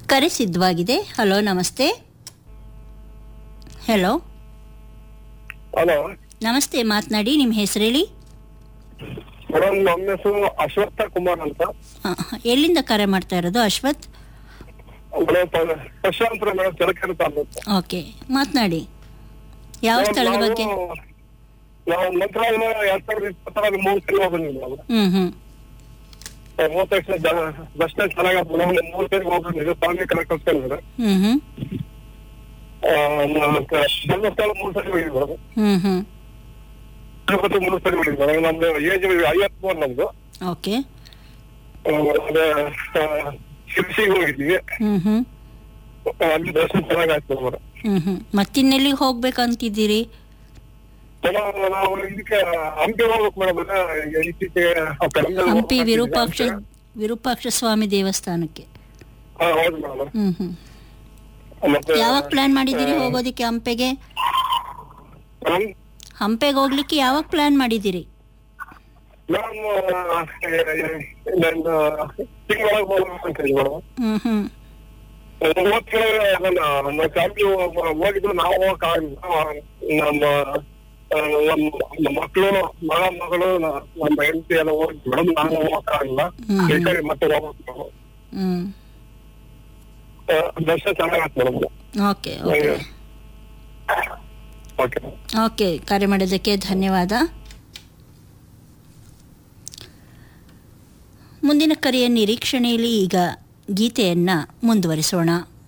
ಕರೆ ಸಿದ್ಧವಾಗಿದೆ ಹಲೋ ನಮಸ್ತೆ ಹಲೋ ಹಲೋ ನಮಸ್ತೆ ಮಾತನಾಡಿ ನಿಮ್ಮ ಹೆಸರು ಹೇಳಿ ಮೇಡಮ್ ನಮ್ಮ ಹೆಸರು ಅಶ್ವತ್ಥ ಕುಮಾರ್ ಅಂತ ಆ, ಎಲ್ಲಿಂದ ಕರೆ ಮಾಡ್ತಾ ಇರೋದು ಅಶ್ವಥ್ ಮೇಡಮ್ ಪ- ಪ್ರಶಾಂತ್ರ ಮೇಡಮ್ ಚಳಕೆರೆ ತಾಲೂಕು ಓಕೆ ಮಾತನಾಡಿ ಯಾವ ಸ್ಥಳದ ನಾವು- ಬಗ್ಗೆ ನಾವು ಮಂತ್ರಾಲಯ ಎರಡ್ ಸಾವಿರದ ಇಪ್ಪತ್ತರ ಮೂರು ಸಲ ಹೋಗಿದ್ವಿ ನಾವು ಹ್ಮ್ ಹ್ಮ್ ಮೂವತ್ತೈದು ಜನ ದರ್ಶನ ಚೆನ್ನಾಗಿ ನಾವು ಮೂರು ಸರಿ ಹೋಗಿದ್ವಿ ಸ್ವಾಮಿ ಕರ್ಕೊಂಡ್ರೆ ಹ್ಮ್ ಹ್ಮ್ ಧರ್ಮಸ್ಥಳ ಮೂರು ಸರಿ ಹೋಗಿದ್ವಿ ಮೇಡಮ್ ಹ್ಮ್ ಹ್ಮ್ ತಿರುಪತಿ ಮೂರು ಸರಿ ಹೋಗಿದ್ವಿ ಮೇಡಮ್ ನಮ್ದು ಏಜ್ ಐವತ್ಮೂರು ನಮ್ದು ಓಕೆ ಆ, ಅದೇ ಆ, ಶಿರ್ಸಿಗೆ ಹೋಗಿದ್ವಿ ಹ್ಮ್ ಹ್ಮ್ ಆ, ಅಲ್ಲಿ ದರ್ಶನ ಚೆನ್ನಾಗಿ ಆಯ್ತು ಮೇಡಮ್ ಹ್ಮ್ ಹ್ಮ್ ಮತ್ತಿನ್ನೆಲ್ಲಿಗೆ ಹೋಗ್ಬೇಕಂತಿದ್ದೀರಿ ಮೇಡಮ್ ನಾವು ಇದಕ್ಕೆ ಹಂಪಿ ಹೋಗ್ಬೇಕು ಮೇಡಮ್ ಇತ್ತೀಚೆಗೆ ಆ ಕಡೆ ಹಂಪಿ ವಿರೂಪಾಕ್ಷ ವಿರೂಪಾಕ್ಷ ಸ್ವಾಮಿ ದೇವಸ್ಥಾನಕ್ಕೆ ಹಾ ಹೌದು ಮೇಡಮ್ ಹ್ಮ್ ಹ್ಮ್ ಮತ್ತೆ ಯಾವಾಗ ಪ್ಲಾನ್ ಮಾಡಿದ್ದೀರಿ ಹೋಗೋದಕ್ಕೆ ಹಂಪೆಗೆ ಮೇಡಮ್ ಹಂಪೆಗೆ ಹೋಗ್ಲಿಕ್ಕೆ ಯಾವಾಗ ಪ್ಲಾನ್ ಮಾಡಿದ್ದೀರಿ ಮೇಡಮ್ ನನ್ನ ತಿಂಗಳೊಳಗೆ ಹೋಗ್ಬೇಕು ಅಂತ ಹೇಳಿ ಮೇಡಮ್ ಹ್ಮ್ ಹ್ಮ್ ಮೂವತ್ತು ನನ್ನ ನಮ್ಮ ಫ್ಯಾಮಿಲಿ ಹೋಗಿದ್ರು ನಾವು ಹೋಗಕ್ಕಾಗಿಲ್ಲ ನಮ್ಮ ಆ, ನಮ್ಮ ನಮ್ಮ ಮಕ್ಕಳು ಮಗ ಮಗಳು ನ- ನಮ್ಮ ಹೆಂಡತಿ ಎಲ್ಲ ಹೋಗಿದ್ವಿ ಮೇಡಮ್ ನಾನು ಹೋಗಕ್ಕಾಗಿಲ್ಲ ಹ್ಮ್. ಬೇಕಾದ್ರೆ ಮತ್ತೆ ಹೋಗ್ಬೇಕು ಮೇಡಮ್ ಹ್ಮ್ ಆ, ದರ್ಶನ ಚೆನ್ನಾಗಾಯ್ತು madam okay okay okay okay ಕರೆ ಮಾಡಿದ್ದಕ್ಕೆ ಧನ್ಯವಾದ ಮುಂದಿನ ಕರೆಯ ನಿರೀಕ್ಷಣೆಯಲ್ಲಿ ಈಗ ಗೀತೆಯನ್ನು ಮುಂದುವರಿಸೋಣ